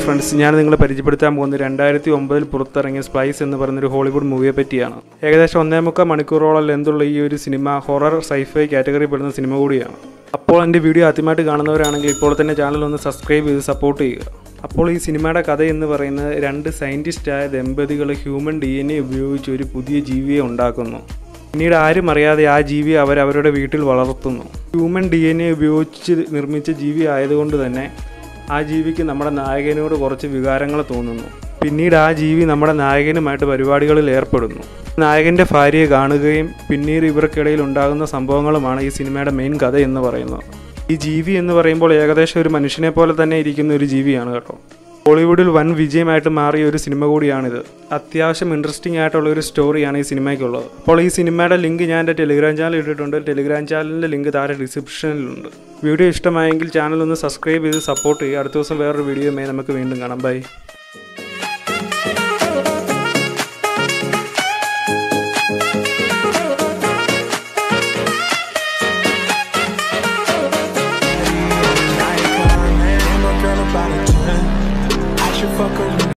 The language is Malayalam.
ഫ്രണ്ട്സ് ഞാൻ നിങ്ങളെ പരിചയപ്പെടുത്താൻ പോകുന്നത് രണ്ടായിരത്തി ഒമ്പതിൽ പുറത്തിറങ്ങിയ സ്പൈസ് എന്ന് പറയുന്നൊരു ഹോളിവുഡ് മൂവിയെ പറ്റിയാണ് ഏകദേശം ഒന്നേ മുക്കാൽ മണിക്കൂറോളം ലെന്തുള്ള ഈ ഒരു സിനിമ ഹൊറർ സൈഫൈ കാറ്റഗറി പെടുന്ന സിനിമ കൂടിയാണ് അപ്പോൾ എൻ്റെ വീഡിയോ ആദ്യമായിട്ട് കാണുന്നവരാണെങ്കിൽ ഇപ്പോൾ തന്നെ ചാനൽ ഒന്ന് സബ്സ്ക്രൈബ് ചെയ്ത് സപ്പോർട്ട് ചെയ്യുക അപ്പോൾ ഈ സിനിമയുടെ കഥ എന്ന് പറയുന്നത് രണ്ട് സയൻറ്റിസ്റ്റായ ദമ്പതികൾ ഹ്യൂമൻ ഡി എൻ എ ഉപയോഗിച്ച് ഒരു പുതിയ ജീവിയെ ഉണ്ടാക്കുന്നു പിന്നീട് ആരും അറിയാതെ ആ ജീവിയെ അവർ അവരുടെ വീട്ടിൽ വളർത്തുന്നു ഹ്യൂമൻ ഡി എൻ എ ഉപയോഗിച്ച് നിർമ്മിച്ച ജീവി ആയതുകൊണ്ട് തന്നെ ആ ജീവിക്ക് നമ്മുടെ നായകനോട് കുറച്ച് വികാരങ്ങൾ തോന്നുന്നു പിന്നീട് ആ ജീവി നമ്മുടെ നായകനുമായിട്ട് പരിപാടികളിൽ ഏർപ്പെടുന്നു നായകൻ്റെ ഭാര്യയെ കാണുകയും പിന്നീട് ഇവർക്കിടയിൽ ഉണ്ടാകുന്ന സംഭവങ്ങളുമാണ് ഈ സിനിമയുടെ മെയിൻ കഥ എന്ന് പറയുന്നത് ഈ ജീവി എന്ന് പറയുമ്പോൾ ഏകദേശം ഒരു മനുഷ്യനെ പോലെ തന്നെ ഇരിക്കുന്ന ഒരു ജീവിയാണ് കേട്ടോ ബോളിവുഡിൽ വൻ വിജയമായിട്ട് മാറിയ ഒരു സിനിമ കൂടിയാണിത് അത്യാവശ്യം ഇൻട്രസ്റ്റിംഗ് ആയിട്ടുള്ള ഒരു സ്റ്റോറിയാണ് ഈ സിനിമയ്ക്കുള്ളത് അപ്പോൾ ഈ സിനിമയുടെ ലിങ്ക് ഞാൻ എൻ്റെ ടെലിഗ്രാം ചാനൽ ഇട്ടിട്ടുണ്ട് ടെലിഗ്രാം ചാനലിൻ്റെ ലിങ്ക് താഴെ ഡിസ്ക്രിപ്ഷനിലുണ്ട് വീഡിയോ ഇഷ്ടമായെങ്കിൽ ചാനൽ ഒന്ന് സബ്സ്ക്രൈബ് ചെയ്ത് സപ്പോർട്ട് ചെയ്യുക അടുത്ത ദിവസം വേറൊരു വീഡിയോയുമായി നമുക്ക് വീണ്ടും കാണാം ബൈ